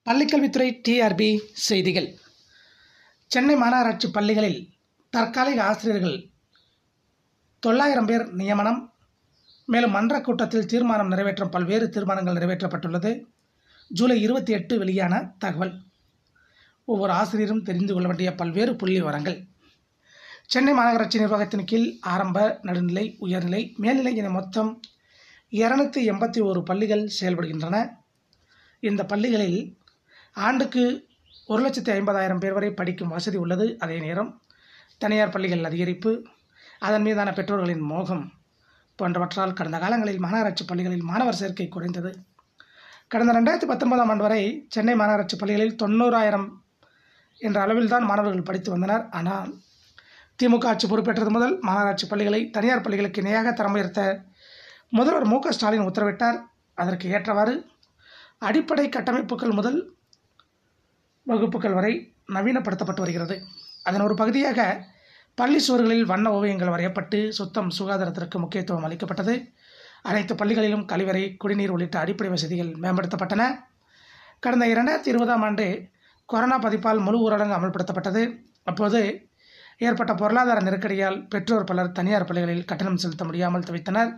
பள்ளிக்கல்வித்துறை டிஆர்பி செய்திகள் சென்னை மாநகராட்சி பள்ளிகளில் தற்காலிக ஆசிரியர்கள் தொள்ளாயிரம் பேர் நியமனம் மேலும் மன்ற கூட்டத்தில் தீர்மானம் நிறைவேற்றும் பல்வேறு தீர்மானங்கள் நிறைவேற்றப்பட்டுள்ளது ஜூலை இருபத்தி எட்டு வெளியான தகவல் ஒவ்வொரு ஆசிரியரும் தெரிந்து கொள்ள வேண்டிய பல்வேறு புள்ளி விவரங்கள் சென்னை மாநகராட்சி நிர்வாகத்தின் கீழ் ஆரம்ப நடுநிலை உயர்நிலை மேல்நிலை என மொத்தம் இரநூத்தி எண்பத்தி ஒரு பள்ளிகள் செயல்படுகின்றன இந்த பள்ளிகளில் ஆண்டுக்கு ஒரு லட்சத்தி ஐம்பதாயிரம் பேர் வரை படிக்கும் வசதி உள்ளது அதே நேரம் தனியார் பள்ளிகள் அதிகரிப்பு அதன் மீதான பெற்றோர்களின் மோகம் போன்றவற்றால் கடந்த காலங்களில் மாநகராட்சி பள்ளிகளில் மாணவர் சேர்க்கை குறைந்தது கடந்த ரெண்டாயிரத்தி பத்தொன்பதாம் ஆண்டு வரை சென்னை மாநகராட்சி பள்ளிகளில் தொண்ணூறாயிரம் என்ற அளவில்தான் மாணவர்கள் படித்து வந்தனர் ஆனால் திமுக ஆட்சி பொறுப்பேற்றது முதல் மாநகராட்சி பள்ளிகளை தனியார் பள்ளிகளுக்கு இணையாக தரம் உயர்த்த முதல்வர் மு க ஸ்டாலின் உத்தரவிட்டார் அதற்கு ஏற்றவாறு அடிப்படை கட்டமைப்புகள் முதல் வகுப்புகள் வரை நவீனப்படுத்தப்பட்டு வருகிறது அதன் ஒரு பகுதியாக பள்ளி சுவர்களில் வண்ண ஓவியங்கள் வரையப்பட்டு சுத்தம் சுகாதாரத்திற்கு முக்கியத்துவம் அளிக்கப்பட்டது அனைத்து பள்ளிகளிலும் கழிவறை குடிநீர் உள்ளிட்ட அடிப்படை வசதிகள் மேம்படுத்தப்பட்டன கடந்த இரண்டாயிரத்தி இருபதாம் ஆண்டு கொரோனா பதிப்பால் முழு ஊரடங்கு அமல்படுத்தப்பட்டது அப்போது ஏற்பட்ட பொருளாதார நெருக்கடியால் பெற்றோர் பலர் தனியார் பள்ளிகளில் கட்டணம் செலுத்த முடியாமல் தவித்தனர்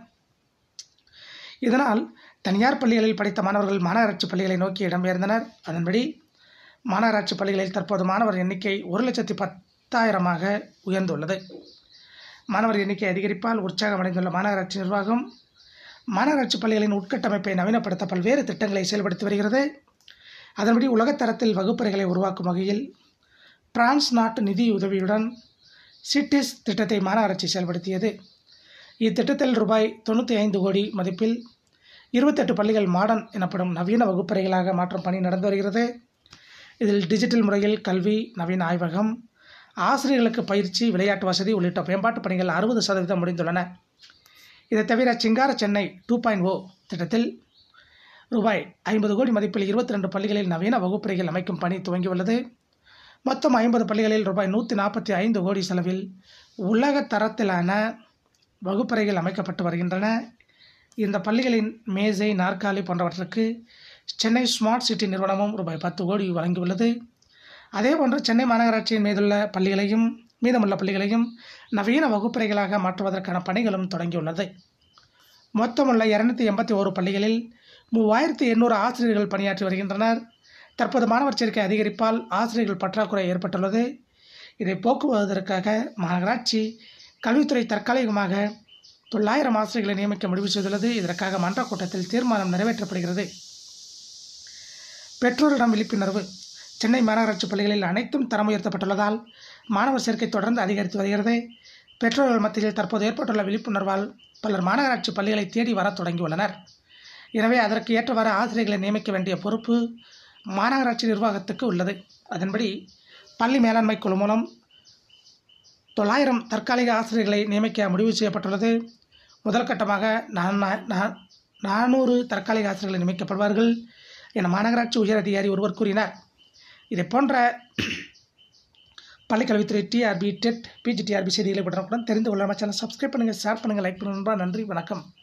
இதனால் தனியார் பள்ளிகளில் படித்த மாணவர்கள் மாநகராட்சி பள்ளிகளை நோக்கி இடம்பெயர்ந்தனர் அதன்படி மாநகராட்சி பள்ளிகளில் தற்போது மாணவர் எண்ணிக்கை ஒரு லட்சத்தி பத்தாயிரமாக உயர்ந்துள்ளது மாணவர் எண்ணிக்கை அதிகரிப்பால் உற்சாகமடைந்துள்ள மாநகராட்சி நிர்வாகம் மாநகராட்சி பள்ளிகளின் உட்கட்டமைப்பை நவீனப்படுத்த பல்வேறு திட்டங்களை செயல்படுத்தி வருகிறது அதன்படி உலகத்தரத்தில் வகுப்பறைகளை உருவாக்கும் வகையில் பிரான்ஸ் நாட்டு நிதி உதவியுடன் சிட்டிஸ் திட்டத்தை மாநகராட்சி செயல்படுத்தியது இத்திட்டத்தில் ரூபாய் தொண்ணூற்றி ஐந்து கோடி மதிப்பில் இருபத்தெட்டு பள்ளிகள் மாடர்ன் எனப்படும் நவீன வகுப்பறைகளாக மாற்றும் பணி நடந்து வருகிறது இதில் டிஜிட்டல் முறையில் கல்வி நவீன ஆய்வகம் ஆசிரியர்களுக்கு பயிற்சி விளையாட்டு வசதி உள்ளிட்ட மேம்பாட்டு பணிகள் அறுபது சதவீதம் முடிந்துள்ளன இதை தவிர சிங்கார சென்னை டூ பாயிண்ட் ஓ திட்டத்தில் ரூபாய் ஐம்பது கோடி மதிப்பில் இருபத்தி ரெண்டு பள்ளிகளில் நவீன வகுப்பறைகள் அமைக்கும் பணி துவங்கியுள்ளது மொத்தம் ஐம்பது பள்ளிகளில் ரூபாய் நூற்றி நாற்பத்தி ஐந்து கோடி செலவில் உலக தரத்திலான வகுப்பறைகள் அமைக்கப்பட்டு வருகின்றன இந்த பள்ளிகளின் மேஜை நாற்காலி போன்றவற்றுக்கு சென்னை ஸ்மார்ட் சிட்டி நிறுவனமும் ரூபாய் பத்து கோடி வழங்கியுள்ளது அதேபோன்று சென்னை மாநகராட்சியின் மீதுள்ள பள்ளிகளையும் மீதமுள்ள பள்ளிகளையும் நவீன வகுப்பறைகளாக மாற்றுவதற்கான பணிகளும் தொடங்கியுள்ளது மொத்தமுள்ள இரநூத்தி எண்பத்தி ஓரு பள்ளிகளில் மூவாயிரத்தி எண்ணூறு ஆசிரியர்கள் பணியாற்றி வருகின்றனர் தற்போது மாணவர் சேர்க்கை அதிகரிப்பால் ஆசிரியர்கள் பற்றாக்குறை ஏற்பட்டுள்ளது இதை போக்குவதற்காக மாநகராட்சி கல்வித்துறை தற்காலிகமாக தொள்ளாயிரம் ஆசிரியர்களை நியமிக்க முடிவு செய்துள்ளது இதற்காக மன்ற கூட்டத்தில் தீர்மானம் நிறைவேற்றப்படுகிறது பெற்றோரிடம் விழிப்புணர்வு சென்னை மாநகராட்சி பள்ளிகளில் அனைத்தும் தரம் உயர்த்தப்பட்டுள்ளதால் மாணவர் சேர்க்கை தொடர்ந்து அதிகரித்து வருகிறது பெற்றோர்கள் மத்தியில் தற்போது ஏற்பட்டுள்ள விழிப்புணர்வால் பலர் மாநகராட்சி பள்ளிகளை தேடி வரத் தொடங்கியுள்ளனர் எனவே அதற்கு ஏற்றவாறு ஆசிரியர்களை நியமிக்க வேண்டிய பொறுப்பு மாநகராட்சி நிர்வாகத்துக்கு உள்ளது அதன்படி பள்ளி மேலாண்மை குழு மூலம் தொள்ளாயிரம் தற்காலிக ஆசிரியர்களை நியமிக்க முடிவு செய்யப்பட்டுள்ளது முதல் கட்டமாக நான் நானூறு தற்காலிக ஆசிரியர்கள் நியமிக்கப்படுவார்கள் என மாநகராட்சி உயர் அதிகாரி ஒருவர் கூறினார் இதை போன்ற பள்ளிக்கல்வித்துறை டிஆர்பி டெட் பிஜிடிஆர்பி செய்திகளை உடனுக்குடன் தெரிந்து கொள்ள நம்ம சேனல் சப்ஸ்கிரைப் பண்ணுங்கள் ஷேர் பண்ணுங்கள் லைக் பண்ணுங்கள் நன்றி வணக்கம்